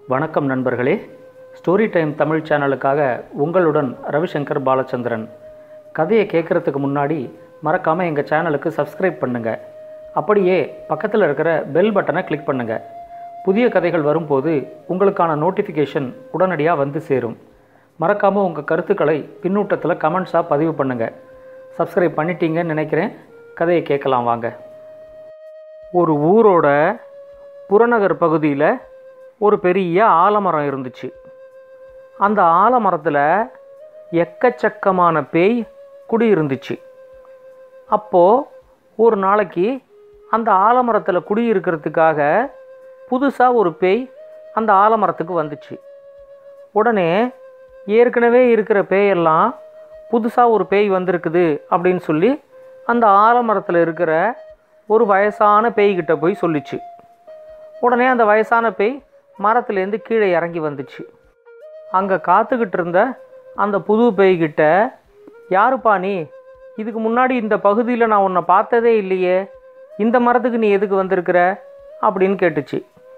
வணக்கம் நண்பர்களே story time Tamil சேனலுக்காக உங்களுடன் ரவிசங்கர் பாலச்சந்திரன் கதையை கேட்குறதுக்கு முன்னாடி மறக்காமல் எங்கள் சேனலுக்கு சப்ஸ்கிரைப் பண்ணுங்கள் அப்படியே பக்கத்தில் இருக்கிற பெல் பட்டனை கிளிக் பண்ணுங்கள் புதிய கதைகள் வரும்போது உங்களுக்கான நோட்டிஃபிகேஷன் உடனடியாக வந்து சேரும் மறக்காமல் உங்கள் கருத்துக்களை பின்னூட்டத்தில் கமெண்ட்ஸாக பதிவு பண்ணுங்கள் சப்ஸ்கிரைப் பண்ணிட்டீங்கன்னு நினைக்கிறேன் கதையை கேட்கலாம் வாங்க ஒரு ஊரோட புறநகர் பகுதியில் ஒரு பெரிய ஆலமரம் இருந்துச்சு அந்த ஆலமரத்தில் எக்கச்சக்கமான பேய் குடியிருந்துச்சு அப்போது ஒரு நாளைக்கு அந்த ஆலமரத்தில் குடியிருக்கிறதுக்காக புதுசாக ஒரு பேய் அந்த ஆலமரத்துக்கு வந்துச்சு உடனே ஏற்கனவே இருக்கிற பேயெல்லாம் புதுசாக ஒரு பேய் வந்திருக்குது அப்படின்னு சொல்லி அந்த ஆலமரத்தில் இருக்கிற ஒரு வயசான பேய்கிட்ட போய் சொல்லிச்சு உடனே அந்த வயசான பேய் மரத்துலேருந்து கீழே இறங்கி வந்துச்சு அங்கே காத்துக்கிட்டு இருந்த அந்த புது பேய்கிட்ட யாருப்பா நீ இதுக்கு முன்னாடி இந்த பகுதியில் நான் உன்னை பார்த்ததே இல்லையே இந்த மரத்துக்கு நீ எதுக்கு வந்திருக்கிற அப்படின்னு கேட்டுச்சு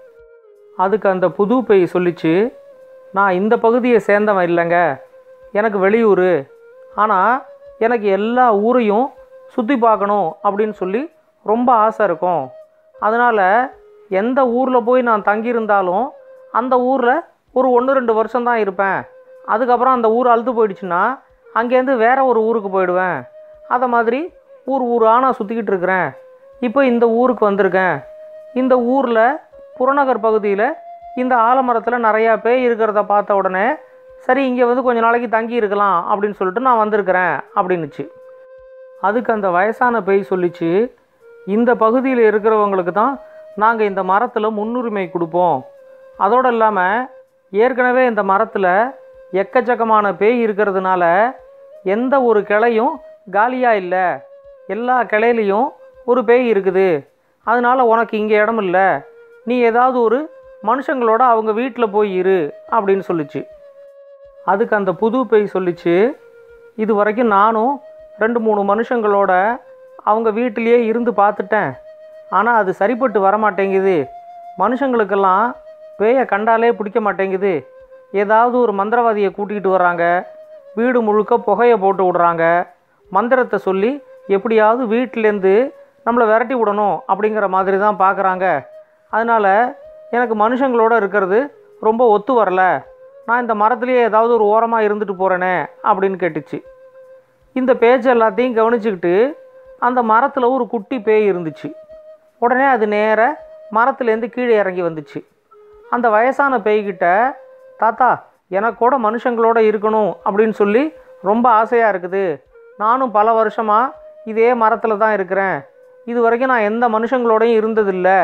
அதுக்கு அந்த புது பேய் சொல்லிச்சு நான் இந்த பகுதியை சேர்ந்தவன் இல்லைங்க எனக்கு வெளியூர் ஆனால் எனக்கு எல்லா ஊரையும் சுற்றி பார்க்கணும் அப்படின்னு சொல்லி ரொம்ப ஆசை இருக்கும் அதனால் எந்த ஊரில் போய் நான் தங்கியிருந்தாலும் அந்த ஊரில் ஒரு ஒன்று ரெண்டு வருஷம் தான் இருப்பேன் அதுக்கப்புறம் அந்த ஊர் அழுது போயிடுச்சுன்னா அங்கேருந்து வேற ஒரு ஊருக்கு போயிடுவேன் அதை மாதிரி ஊர் ஊராக நான் சுற்றிக்கிட்டு இருக்கிறேன் இப்போ இந்த ஊருக்கு வந்திருக்கேன் இந்த ஊரில் புறநகர் பகுதியில் இந்த ஆலமரத்தில் நிறையா பேய் இருக்கிறத பார்த்த உடனே சரி இங்கே வந்து கொஞ்ச நாளைக்கு தங்கி இருக்கலாம் அப்படின்னு சொல்லிட்டு நான் வந்திருக்கிறேன் அப்படின்னுச்சு அதுக்கு அந்த வயசான பேய் சொல்லிச்சு இந்த பகுதியில் இருக்கிறவங்களுக்கு தான் நாங்கள் இந்த மரத்தில் முன்னுரிமை கொடுப்போம் அதோடு இல்லாமல் ஏற்கனவே இந்த மரத்தில் எக்கச்சக்கமான பேய் இருக்கிறதுனால எந்த ஒரு கிளையும் காலியாக இல்லை எல்லா கிளையிலையும் ஒரு பேய் இருக்குது அதனால் உனக்கு இங்கே இடம் இல்லை நீ ஏதாவது ஒரு மனுஷங்களோட அவங்க வீட்டில் போய் இரு அப்படின்னு சொல்லிச்சு அதுக்கு அந்த புது பேய் சொல்லிச்சு இது வரைக்கும் நானும் ரெண்டு மூணு மனுஷங்களோட அவங்க வீட்டிலேயே இருந்து பார்த்துட்டேன் ஆனால் அது சரிப்பட்டு வர மாட்டேங்குது மனுஷங்களுக்கெல்லாம் பேயை கண்டாலே பிடிக்க மாட்டேங்குது ஏதாவது ஒரு மந்திரவாதியை கூட்டிகிட்டு வர்றாங்க வீடு முழுக்க புகையை போட்டு விடுறாங்க மந்திரத்தை சொல்லி எப்படியாவது வீட்டிலேருந்து நம்மளை விரட்டி விடணும் அப்படிங்கிற மாதிரி தான் பார்க்குறாங்க அதனால் எனக்கு மனுஷங்களோட இருக்கிறது ரொம்ப ஒத்து வரல நான் இந்த மரத்துலேயே ஏதாவது ஒரு ஓரமாக இருந்துட்டு போகிறேனே அப்படின்னு கேட்டுச்சு இந்த பேச்சு எல்லாத்தையும் கவனிச்சுக்கிட்டு அந்த மரத்தில் ஒரு குட்டி பேய் இருந்துச்சு உடனே அது நேர மரத்துலேருந்து கீழே இறங்கி வந்துச்சு அந்த வயசான பேய்கிட்ட தாத்தா எனக்கு கூட மனுஷங்களோட இருக்கணும் அப்படின்னு சொல்லி ரொம்ப ஆசையாக இருக்குது நானும் பல வருஷமாக இதே மரத்தில் தான் இருக்கிறேன் இது வரைக்கும் நான் எந்த மனுஷங்களோடையும் இருந்ததில்லை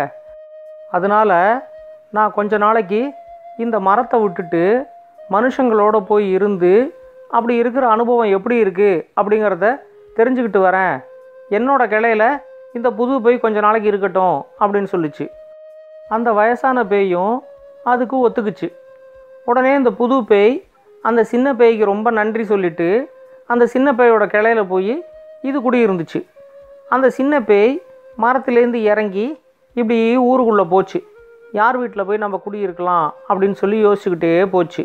அதனால் நான் கொஞ்ச நாளைக்கு இந்த மரத்தை விட்டுட்டு மனுஷங்களோட போய் இருந்து அப்படி இருக்கிற அனுபவம் எப்படி இருக்குது அப்படிங்கிறத தெரிஞ்சுக்கிட்டு வரேன் என்னோட கிளையில இந்த புது பேய் கொஞ்ச நாளைக்கு இருக்கட்டும் அப்படின்னு சொல்லிச்சு அந்த வயசான பேயும் அதுக்கு ஒத்துக்குச்சு உடனே இந்த புது பேய் அந்த சின்ன பேய்க்கு ரொம்ப நன்றி சொல்லிட்டு அந்த சின்ன பேயோட கிளையில போய் இது குடியிருந்துச்சு அந்த சின்ன பேய் மரத்துலேருந்து இறங்கி இப்படி ஊருக்குள்ளே போச்சு யார் வீட்டில் போய் நம்ம குடியிருக்கலாம் அப்படின்னு சொல்லி யோசிச்சுக்கிட்டே போச்சு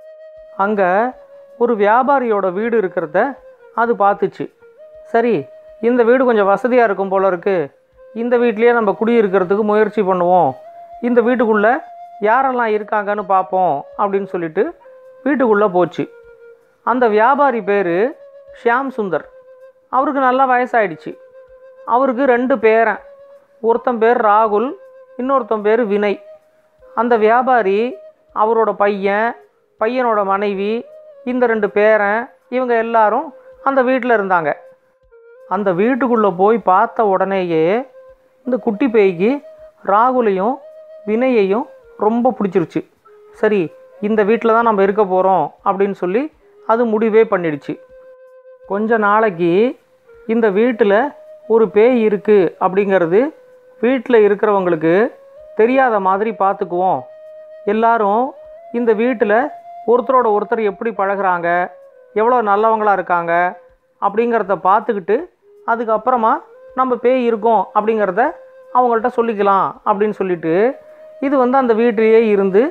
அங்கே ஒரு வியாபாரியோட வீடு இருக்கிறத அது பார்த்துச்சு சரி இந்த வீடு கொஞ்சம் வசதியாக இருக்கும் போல இருக்கு இந்த வீட்லேயே நம்ம குடியிருக்கிறதுக்கு முயற்சி பண்ணுவோம் இந்த வீட்டுக்குள்ளே யாரெல்லாம் இருக்காங்கன்னு பார்ப்போம் அப்படின்னு சொல்லிட்டு வீட்டுக்குள்ளே போச்சு அந்த வியாபாரி பேர் ஷியாம் சுந்தர் அவருக்கு நல்லா வயசாயிடுச்சு அவருக்கு ரெண்டு பேரன் ஒருத்தன் பேர் ராகுல் இன்னொருத்தன் பேர் வினய் அந்த வியாபாரி அவரோட பையன் பையனோட மனைவி இந்த ரெண்டு பேரன் இவங்க எல்லாரும் அந்த வீட்டில் இருந்தாங்க அந்த வீட்டுக்குள்ளே போய் பார்த்த உடனேயே இந்த குட்டி பேய்க்கு ராகுலையும் வினயையும் ரொம்ப பிடிச்சிருச்சு சரி இந்த வீட்டில் தான் நம்ம இருக்க போகிறோம் அப்படின்னு சொல்லி அது முடிவே பண்ணிடுச்சு கொஞ்ச நாளைக்கு இந்த வீட்டில் ஒரு பேய் இருக்குது அப்படிங்கிறது வீட்டில் இருக்கிறவங்களுக்கு தெரியாத மாதிரி பார்த்துக்குவோம் எல்லாரும் இந்த வீட்டில் ஒருத்தரோட ஒருத்தர் எப்படி பழகுறாங்க எவ்வளோ நல்லவங்களா இருக்காங்க அப்படிங்கிறத பார்த்துக்கிட்டு அதுக்கப்புறமா நம்ம பேய் இருக்கோம் அப்படிங்கிறத அவங்கள்ட்ட சொல்லிக்கலாம் அப்படின்னு சொல்லிட்டு இது வந்து அந்த வீட்டிலேயே இருந்து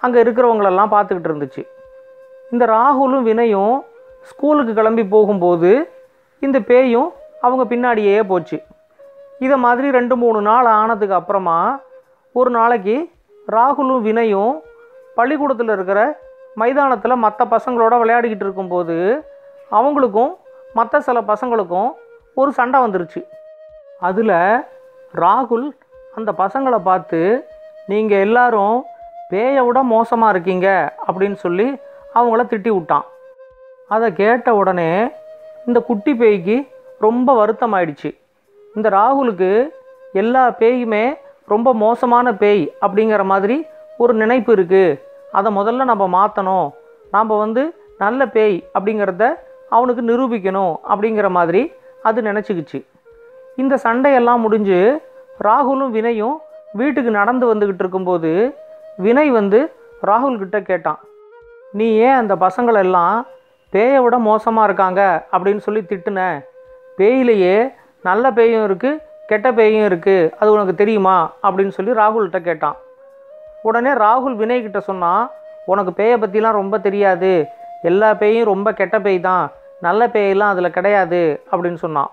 அங்கே இருக்கிறவங்களெல்லாம் பார்த்துக்கிட்டு இருந்துச்சு இந்த ராகுலும் வினயும் ஸ்கூலுக்கு கிளம்பி போகும்போது இந்த பேயும் அவங்க பின்னாடியே போச்சு இதை மாதிரி ரெண்டு மூணு நாள் ஆனதுக்கு அப்புறமா ஒரு நாளைக்கு ராகுலும் வினயும் பள்ளிக்கூடத்தில் இருக்கிற மைதானத்தில் மற்ற பசங்களோட விளையாடிக்கிட்டு இருக்கும்போது அவங்களுக்கும் மற்ற சில பசங்களுக்கும் ஒரு சண்டை வந்துருச்சு அதில் ராகுல் அந்த பசங்களை பார்த்து நீங்கள் எல்லாரும் பேயை விட மோசமாக இருக்கீங்க அப்படின்னு சொல்லி அவங்கள திட்டி விட்டான் அதை கேட்ட உடனே இந்த குட்டி பேய்க்கு ரொம்ப வருத்தமாயிடுச்சு இந்த ராகுலுக்கு எல்லா பேயுமே ரொம்ப மோசமான பேய் அப்படிங்கிற மாதிரி ஒரு நினைப்பு இருக்குது அதை முதல்ல நம்ம மாற்றணும் நாம் வந்து நல்ல பேய் அப்படிங்கிறத அவனுக்கு நிரூபிக்கணும் அப்படிங்கிற மாதிரி அது நினச்சிக்கிச்சு இந்த சண்டையெல்லாம் முடிஞ்சு ராகுலும் வினயும் வீட்டுக்கு நடந்து வந்துக்கிட்டு இருக்கும்போது வினய் வந்து ராகுல் கிட்ட கேட்டான் நீ ஏன் அந்த பசங்களெல்லாம் பேயை விட மோசமாக இருக்காங்க அப்படின்னு சொல்லி திட்டுன பேயிலேயே நல்ல பேயும் இருக்குது கெட்ட பேயும் இருக்குது அது உனக்கு தெரியுமா அப்படின்னு சொல்லி ராகுல்கிட்ட கேட்டான் உடனே ராகுல் வினய் கிட்ட சொன்னான் உனக்கு பேயை பற்றிலாம் ரொம்ப தெரியாது எல்லா பேயும் ரொம்ப கெட்ட பேய் தான் நல்ல பேயெல்லாம் அதில் கிடையாது அப்படின்னு சொன்னான்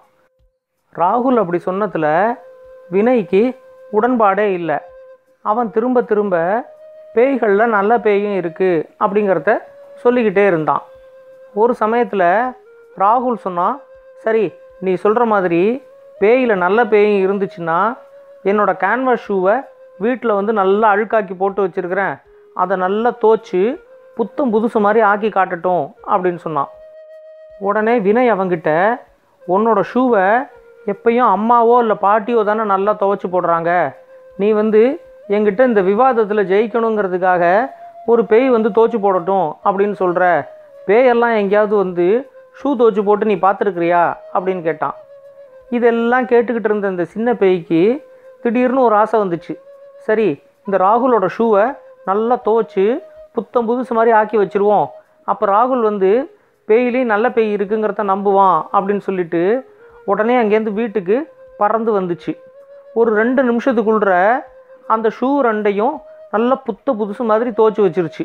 ராகுல் அப்படி சொன்னதில் வினய்க்கு உடன்பாடே இல்லை அவன் திரும்ப திரும்ப பேய்களில் நல்ல பேயும் இருக்குது அப்படிங்கிறத சொல்லிக்கிட்டே இருந்தான் ஒரு சமயத்தில் ராகுல் சொன்னான் சரி நீ சொல்கிற மாதிரி பேயில் நல்ல பேயும் இருந்துச்சுன்னா என்னோட கேன்வாஸ் ஷூவை வீட்டில் வந்து நல்லா அழுக்காக்கி போட்டு வச்சுருக்கிறேன் அதை நல்லா தோச்சு புத்தம் புதுசு மாதிரி ஆக்கி காட்டட்டும் அப்படின்னு சொன்னான் உடனே வினய் அவங்கிட்ட உன்னோட ஷூவை எப்பயும் அம்மாவோ இல்லை பாட்டியோ தானே நல்லா துவைச்சி போடுறாங்க நீ வந்து என்கிட்ட இந்த விவாதத்தில் ஜெயிக்கணுங்கிறதுக்காக ஒரு பேய் வந்து தோச்சு போடட்டும் அப்படின்னு சொல்கிற பேயெல்லாம் எங்கேயாவது வந்து ஷூ துவைச்சு போட்டு நீ பார்த்துருக்குறியா அப்படின்னு கேட்டான் இதெல்லாம் கேட்டுக்கிட்டு இருந்த இந்த சின்ன பேய்க்கு திடீர்னு ஒரு ஆசை வந்துச்சு சரி இந்த ராகுலோட ஷூவை நல்லா துவைச்சு புத்தம் புதுசு மாதிரி ஆக்கி வச்சிருவோம் அப்போ ராகுல் வந்து பேயிலையும் நல்ல பேய் இருக்குங்கிறத நம்புவான் அப்படின்னு சொல்லிட்டு உடனே அங்கேருந்து வீட்டுக்கு பறந்து வந்துச்சு ஒரு ரெண்டு நிமிஷத்துக்குள்ள அந்த ஷூ ரெண்டையும் நல்லா புத்த புதுசு மாதிரி துவைச்சி வச்சிருச்சு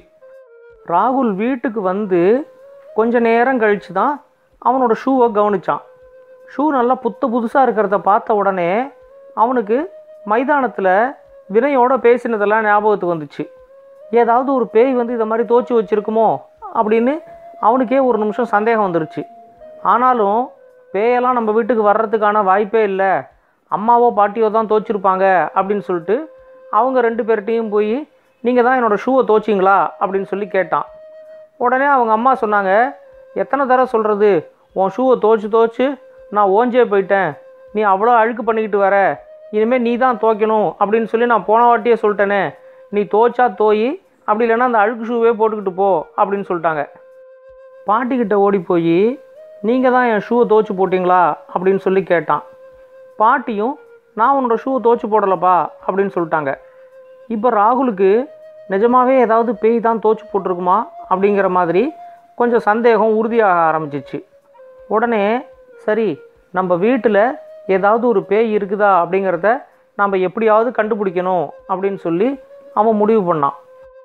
ராகுல் வீட்டுக்கு வந்து கொஞ்ச நேரம் கழித்து தான் அவனோட ஷூவை கவனிச்சான் ஷூ நல்லா புத்த புதுசாக இருக்கிறத பார்த்த உடனே அவனுக்கு மைதானத்தில் வினயோட பேசினதெல்லாம் ஞாபகத்துக்கு வந்துச்சு ஏதாவது ஒரு பேய் வந்து இதை மாதிரி தோச்சி வச்சிருக்குமோ அப்படின்னு அவனுக்கே ஒரு நிமிஷம் சந்தேகம் வந்துருச்சு ஆனாலும் பேயெல்லாம் நம்ம வீட்டுக்கு வர்றதுக்கான வாய்ப்பே இல்லை அம்மாவோ பாட்டியோ தான் தோச்சிருப்பாங்க அப்படின்னு சொல்லிட்டு அவங்க ரெண்டு பேர்கிட்டையும் போய் நீங்கள் தான் என்னோடய ஷூவை தோச்சிங்களா அப்படின்னு சொல்லி கேட்டான் உடனே அவங்க அம்மா சொன்னாங்க எத்தனை தடவை சொல்கிறது உன் ஷூவை துவைச்சு துவைச்சு நான் ஓஞ்சே போயிட்டேன் நீ அவ்வளோ அழுக்கு பண்ணிக்கிட்டு வர இனிமேல் நீ தான் துவைக்கணும் அப்படின்னு சொல்லி நான் போன வாட்டியே சொல்லிட்டேனே நீ துவைச்சா தோய் அப்படி இல்லைன்னா அந்த அழுக்கு ஷூவே போட்டுக்கிட்டு போ அப்படின்னு சொல்லிட்டாங்க பாட்டிக்கிட்ட ஓடி போய் நீங்கள் தான் என் ஷூவை துவைச்சு போட்டிங்களா அப்படின்னு சொல்லி கேட்டான் பாட்டியும் நான் உன்னோட ஷூவை துவைச்சு போடலப்பா அப்படின்னு சொல்லிட்டாங்க இப்போ ராகுலுக்கு நிஜமாவே ஏதாவது பேய் தான் துவைச்சு போட்டிருக்குமா அப்படிங்கிற மாதிரி கொஞ்சம் சந்தேகம் உறுதியாக ஆரம்பிச்சிச்சு உடனே சரி நம்ம வீட்டில் ஏதாவது ஒரு பேய் இருக்குதா அப்படிங்கிறத நம்ம எப்படியாவது கண்டுபிடிக்கணும் அப்படின்னு சொல்லி அவன் முடிவு பண்ணான்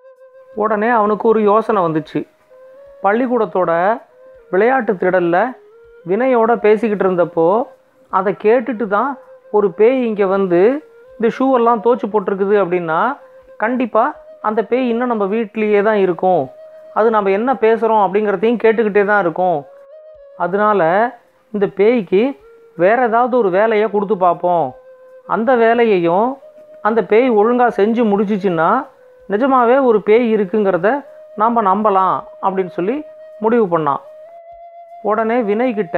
உடனே அவனுக்கு ஒரு யோசனை வந்துச்சு பள்ளிக்கூடத்தோட விளையாட்டு திடலில் வினயோட பேசிக்கிட்டு இருந்தப்போ அதை கேட்டுட்டு தான் ஒரு பேய் இங்கே வந்து இந்த ஷூவெல்லாம் தோச்சு போட்டிருக்குது அப்படின்னா கண்டிப்பாக அந்த பேய் இன்னும் நம்ம வீட்லேயே தான் இருக்கும் அது நம்ம என்ன பேசுகிறோம் அப்படிங்கிறதையும் கேட்டுக்கிட்டே தான் இருக்கும் அதனால இந்த பேய்க்கு வேற ஏதாவது ஒரு வேலையை கொடுத்து பார்ப்போம் அந்த வேலையையும் அந்த பேய் ஒழுங்காக செஞ்சு முடிச்சிச்சுன்னா நிஜமாவே ஒரு பேய் இருக்குங்கிறத நாம் நம்பலாம் அப்படின்னு சொல்லி முடிவு பண்ணான் உடனே வினய் கிட்ட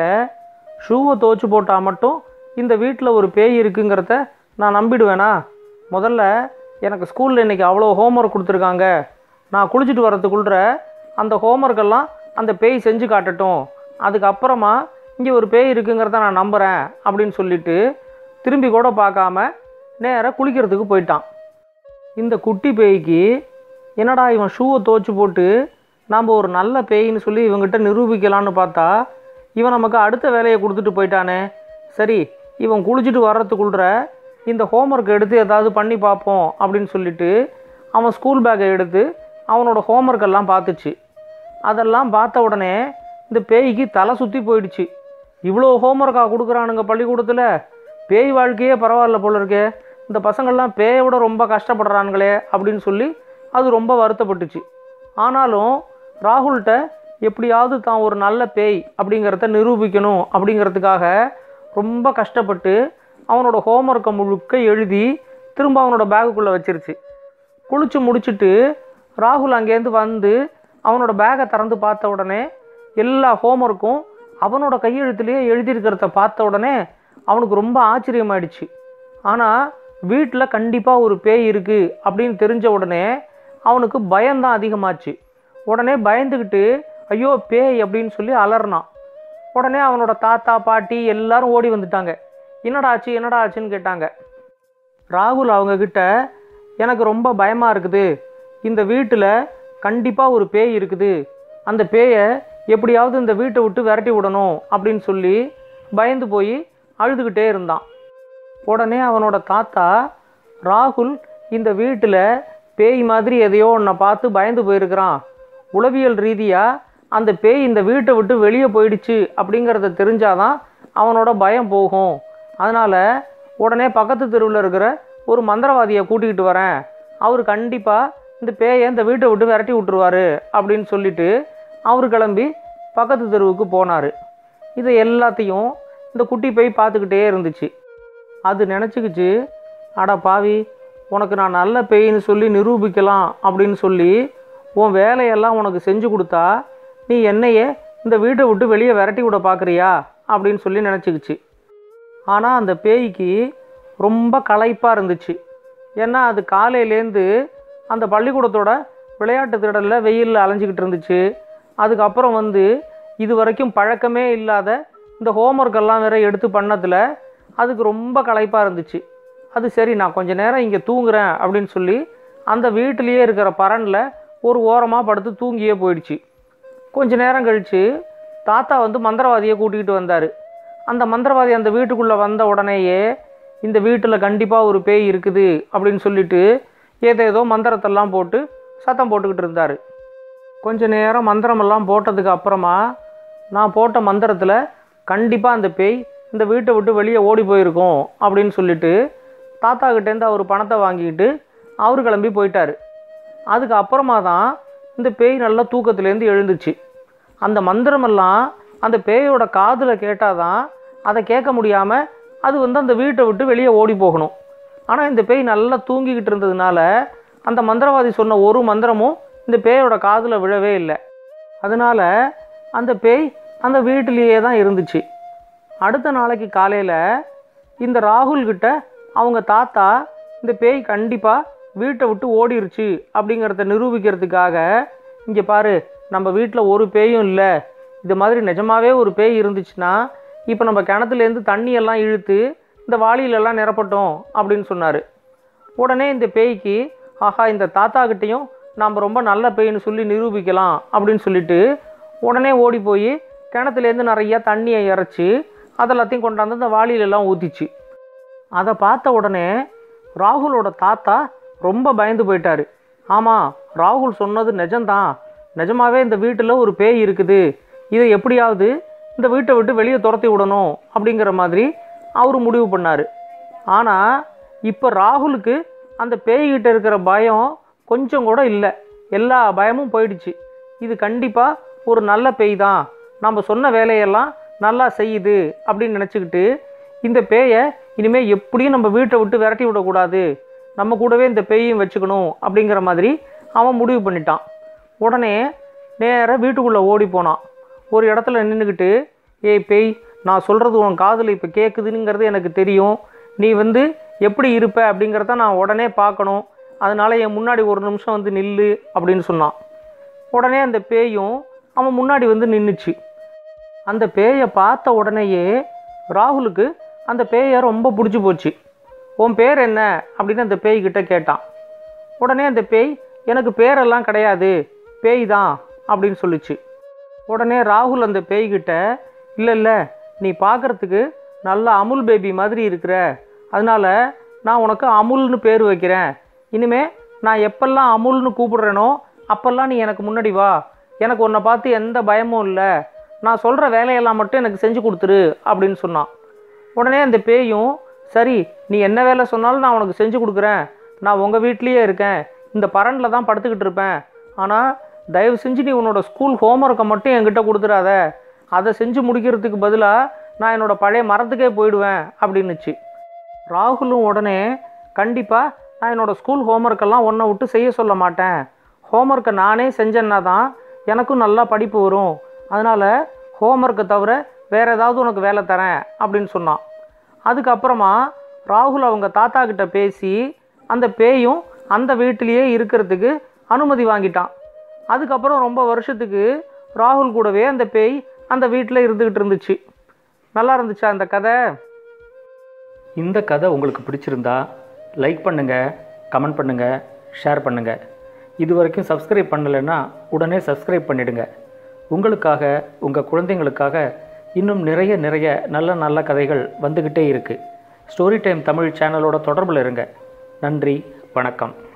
ஷூவை துவைச்சு போட்டால் மட்டும் இந்த வீட்டில் ஒரு பேய் இருக்குங்கிறத நான் நம்பிடுவேனா முதல்ல எனக்கு ஸ்கூலில் இன்றைக்கி அவ்வளோ ஹோம்ஒர்க் கொடுத்துருக்காங்க நான் குளிச்சுட்டு வரதுக்குள்ள அந்த ஹோம்ஒர்க்கெல்லாம் அந்த பேய் செஞ்சு காட்டட்டும் அதுக்கப்புறமா இங்கே ஒரு பேய் இருக்குங்கிறத நான் நம்புகிறேன் அப்படின்னு சொல்லிட்டு திரும்பி கூட பார்க்காம நேராக குளிக்கிறதுக்கு போயிட்டான் இந்த குட்டி பேய்க்கு என்னடா இவன் ஷூவை துவைச்சு போட்டு நாம் ஒரு நல்ல பேயின்னு சொல்லி இவங்கிட்ட நிரூபிக்கலான்னு பார்த்தா இவன் நமக்கு அடுத்த வேலையை கொடுத்துட்டு போயிட்டானே சரி இவன் குளிச்சுட்டு வர்றதுக்குள்ள இந்த ஹோம்ஒர்க் எடுத்து ஏதாவது பண்ணி பார்ப்போம் அப்படின்னு சொல்லிட்டு அவன் ஸ்கூல் பேக்கை எடுத்து அவனோட ஹோம்ஒர்க் எல்லாம் பார்த்துச்சு அதெல்லாம் பார்த்த உடனே இந்த பேய்க்கு தலை சுற்றி போயிடுச்சு இவ்வளோ ஹோம்ஒர்க்காக கொடுக்குறானுங்க பள்ளிக்கூடத்தில் பேய் வாழ்க்கையே பரவாயில்ல போல இருக்கே இந்த பசங்கள்லாம் பேயை விட ரொம்ப கஷ்டப்படுறானுங்களே அப்படின்னு சொல்லி அது ரொம்ப வருத்தப்பட்டுச்சு ஆனாலும் ராகுல்கிட்ட எப்படியாவது தான் ஒரு நல்ல பேய் அப்படிங்கிறத நிரூபிக்கணும் அப்படிங்கிறதுக்காக ரொம்ப கஷ்டப்பட்டு அவனோட ஹோம்ஒர்க்கை முழுக்க எழுதி திரும்ப அவனோட பேகுக்குள்ளே வச்சிருச்சு குளிச்சு முடிச்சுட்டு ராகுல் அங்கேருந்து வந்து அவனோட பேகை திறந்து பார்த்த உடனே எல்லா ஹோம்ஒர்க்கும் அவனோட கையெழுத்துலேயே எழுதியிருக்கிறத பார்த்த உடனே அவனுக்கு ரொம்ப ஆச்சரியமாயிடுச்சு ஆனால் வீட்டில் கண்டிப்பாக ஒரு பேய் இருக்குது அப்படின்னு தெரிஞ்ச உடனே அவனுக்கு பயம்தான் அதிகமாச்சு உடனே பயந்துக்கிட்டு ஐயோ பேய் அப்படின்னு சொல்லி அலறினான் உடனே அவனோட தாத்தா பாட்டி எல்லாரும் ஓடி வந்துட்டாங்க என்னடா ஆச்சு என்னடா ஆச்சுன்னு கேட்டாங்க ராகுல் அவங்கக்கிட்ட எனக்கு ரொம்ப பயமாக இருக்குது இந்த வீட்டில் கண்டிப்பாக ஒரு பேய் இருக்குது அந்த பேயை எப்படியாவது இந்த வீட்டை விட்டு விரட்டி விடணும் அப்படின்னு சொல்லி பயந்து போய் அழுதுகிட்டே இருந்தான் உடனே அவனோட தாத்தா ராகுல் இந்த வீட்டில் பேய் மாதிரி எதையோ ஒன்றை பார்த்து பயந்து போயிருக்கிறான் உளவியல் ரீதியாக அந்த பேய் இந்த வீட்டை விட்டு வெளியே போயிடுச்சு அப்படிங்கிறத தெரிஞ்சாதான் அவனோட பயம் போகும் அதனால் உடனே பக்கத்து தெருவில் இருக்கிற ஒரு மந்திரவாதியை கூட்டிகிட்டு வரேன் அவர் கண்டிப்பாக இந்த பேயை இந்த வீட்டை விட்டு விரட்டி விட்டுருவாரு அப்படின்னு சொல்லிட்டு அவர் கிளம்பி பக்கத்து தெருவுக்கு போனார் இதை எல்லாத்தையும் இந்த குட்டி பேய் பார்த்துக்கிட்டே இருந்துச்சு அது நினச்சிக்கிச்சு அட பாவி உனக்கு நான் நல்ல பேயின்னு சொல்லி நிரூபிக்கலாம் அப்படின்னு சொல்லி உன் வேலையெல்லாம் உனக்கு செஞ்சு கொடுத்தா நீ என்னையே இந்த வீட்டை விட்டு வெளியே விரட்டி விட பார்க்குறியா அப்படின்னு சொல்லி நினச்சிக்கிச்சு ஆனால் அந்த பேய்க்கு ரொம்ப களைப்பாக இருந்துச்சு ஏன்னா அது காலையிலேருந்து அந்த பள்ளிக்கூடத்தோட விளையாட்டு திடலில் வெயிலில் அலைஞ்சிக்கிட்டு இருந்துச்சு அதுக்கப்புறம் வந்து இது வரைக்கும் பழக்கமே இல்லாத இந்த ஹோம்ஒர்க் எல்லாம் வேற எடுத்து பண்ணதில் அதுக்கு ரொம்ப களைப்பாக இருந்துச்சு அது சரி நான் கொஞ்ச நேரம் இங்கே தூங்குறேன் அப்படின்னு சொல்லி அந்த வீட்டிலேயே இருக்கிற பரனில் ஒரு ஓரமாக படுத்து தூங்கியே போயிடுச்சு கொஞ்ச நேரம் கழித்து தாத்தா வந்து மந்திரவாதியை கூட்டிகிட்டு வந்தார் அந்த மந்திரவாதி அந்த வீட்டுக்குள்ளே வந்த உடனேயே இந்த வீட்டில் கண்டிப்பாக ஒரு பேய் இருக்குது அப்படின்னு சொல்லிட்டு ஏதேதோ மந்திரத்தெல்லாம் போட்டு சத்தம் போட்டுக்கிட்டு இருந்தார் கொஞ்ச நேரம் மந்திரமெல்லாம் போட்டதுக்கு அப்புறமா நான் போட்ட மந்திரத்தில் கண்டிப்பாக அந்த பேய் இந்த வீட்டை விட்டு வெளியே ஓடி போயிருக்கும் அப்படின்னு சொல்லிட்டு தாத்தா கிட்டேருந்து அவர் பணத்தை வாங்கிக்கிட்டு அவர் கிளம்பி போயிட்டார் அதுக்கு அப்புறமா தான் இந்த பேய் நல்லா தூக்கத்துலேருந்து எழுந்துச்சு அந்த மந்திரமெல்லாம் அந்த பேயோட காதில் கேட்டால் தான் அதை கேட்க முடியாமல் அது வந்து அந்த வீட்டை விட்டு வெளியே ஓடி போகணும் ஆனால் இந்த பேய் நல்லா தூங்கிக்கிட்டு இருந்ததுனால அந்த மந்திரவாதி சொன்ன ஒரு மந்திரமும் இந்த பேயோட காதில் விழவே இல்லை அதனால அந்த பேய் அந்த வீட்டிலேயே தான் இருந்துச்சு அடுத்த நாளைக்கு காலையில் இந்த ராகுல் கிட்ட அவங்க தாத்தா இந்த பேய் கண்டிப்பாக வீட்டை விட்டு ஓடிருச்சு அப்படிங்கிறத நிரூபிக்கிறதுக்காக இங்கே பாரு நம்ம வீட்டில் ஒரு பேயும் இல்லை இது மாதிரி நிஜமாவே ஒரு பேய் இருந்துச்சுன்னா இப்போ நம்ம கிணத்துலேருந்து தண்ணியெல்லாம் இழுத்து இந்த வாளியிலெல்லாம் நிரப்பட்டோம் அப்படின்னு சொன்னார் உடனே இந்த பேய்க்கு ஆஹா இந்த தாத்தா கிட்டேயும் நாம் ரொம்ப நல்ல பேய்னு சொல்லி நிரூபிக்கலாம் அப்படின்னு சொல்லிட்டு உடனே ஓடி போய் கிணத்துலேருந்து நிறையா தண்ணியை இறைச்சி அதெல்லாத்தையும் கொண்டாந்து அந்த வாளியிலெல்லாம் ஊற்றிச்சு அதை பார்த்த உடனே ராகுலோட தாத்தா ரொம்ப பயந்து போயிட்டாரு ஆமாம் ராகுல் சொன்னது நிஜம்தான் நிஜமாவே இந்த வீட்டில் ஒரு பேய் இருக்குது இதை எப்படியாவது இந்த வீட்டை விட்டு வெளியே துரத்தி விடணும் அப்படிங்கிற மாதிரி அவர் முடிவு பண்ணார் ஆனால் இப்போ ராகுலுக்கு அந்த பேய்கிட்ட இருக்கிற பயம் கொஞ்சம் கூட இல்லை எல்லா பயமும் போயிடுச்சு இது கண்டிப்பாக ஒரு நல்ல பேய் தான் நம்ம சொன்ன வேலையெல்லாம் நல்லா செய்யுது அப்படின்னு நினச்சிக்கிட்டு இந்த பேயை இனிமேல் எப்படியும் நம்ம வீட்டை விட்டு விரட்டி விடக்கூடாது நம்ம கூடவே இந்த பேயையும் வச்சுக்கணும் அப்படிங்கிற மாதிரி அவன் முடிவு பண்ணிட்டான் உடனே நேராக வீட்டுக்குள்ளே ஓடி போனான் ஒரு இடத்துல நின்றுக்கிட்டு ஏய் பேய் நான் சொல்கிறது உன் காதில் இப்போ கேட்குதுங்கிறது எனக்கு தெரியும் நீ வந்து எப்படி இருப்ப அப்படிங்கிறத நான் உடனே பார்க்கணும் அதனால என் முன்னாடி ஒரு நிமிஷம் வந்து நில்லு அப்படின்னு சொன்னான் உடனே அந்த பேயும் அவன் முன்னாடி வந்து நின்றுச்சு அந்த பேயை பார்த்த உடனேயே ராகுலுக்கு அந்த பேயை ரொம்ப பிடிச்சி போச்சு உன் பேர் என்ன அப்படின்னு அந்த பேய்கிட்ட கேட்டான் உடனே அந்த பேய் எனக்கு பேரெல்லாம் கிடையாது பேய் தான் அப்படின்னு சொல்லுச்சு உடனே ராகுல் அந்த பேய்கிட்ட இல்லை இல்லை நீ பார்க்குறதுக்கு நல்ல அமுல் பேபி மாதிரி இருக்கிற அதனால நான் உனக்கு அமுல்னு பேர் வைக்கிறேன் இனிமே நான் எப்பெல்லாம் அமுல்னு கூப்பிடுறேனோ அப்போல்லாம் நீ எனக்கு முன்னாடி வா எனக்கு உன்னை பார்த்து எந்த பயமும் இல்லை நான் சொல்கிற வேலையெல்லாம் மட்டும் எனக்கு செஞ்சு கொடுத்துரு அப்படின்னு சொன்னான் உடனே அந்த பேயும் சரி நீ என்ன வேலை சொன்னாலும் நான் உனக்கு செஞ்சு கொடுக்குறேன் நான் உங்கள் வீட்லேயே இருக்கேன் இந்த பரனில் தான் படுத்துக்கிட்டு இருப்பேன் ஆனால் தயவு செஞ்சு நீ உன்னோட ஸ்கூல் ஹோம்ஒர்க்கை மட்டும் என்கிட்ட கொடுத்துடாத அதை செஞ்சு முடிக்கிறதுக்கு பதிலாக நான் என்னோட பழைய மரத்துக்கே போயிடுவேன் அப்படின்னுச்சு ராகுலும் உடனே கண்டிப்பாக நான் என்னோடய ஸ்கூல் ஹோம்ஒர்க்கெல்லாம் ஒன்றை விட்டு செய்ய சொல்ல மாட்டேன் ஹோம்ஒர்க்கை நானே செஞ்சேன்னா தான் எனக்கும் நல்லா படிப்பு வரும் அதனால் ஹோம்ஒர்க்கை தவிர வேறு ஏதாவது உனக்கு வேலை தரேன் அப்படின்னு சொன்னான் அதுக்கப்புறமா ராகுல் அவங்க தாத்தா கிட்ட பேசி அந்த பேயும் அந்த வீட்டிலேயே இருக்கிறதுக்கு அனுமதி வாங்கிட்டான் அதுக்கப்புறம் ரொம்ப வருஷத்துக்கு ராகுல் கூடவே அந்த பேய் அந்த வீட்டில் இருந்துக்கிட்டு இருந்துச்சு நல்லா இருந்துச்சா அந்த கதை இந்த கதை உங்களுக்கு பிடிச்சிருந்தா லைக் பண்ணுங்கள் கமெண்ட் பண்ணுங்கள் ஷேர் பண்ணுங்கள் இது வரைக்கும் சப்ஸ்கிரைப் பண்ணலைன்னா உடனே சப்ஸ்கிரைப் பண்ணிடுங்க உங்களுக்காக உங்கள் குழந்தைங்களுக்காக இன்னும் நிறைய நிறைய நல்ல நல்ல கதைகள் வந்துக்கிட்டே இருக்குது ஸ்டோரி டைம் தமிழ் சேனலோட தொடர்பில் இருங்க நன்றி வணக்கம்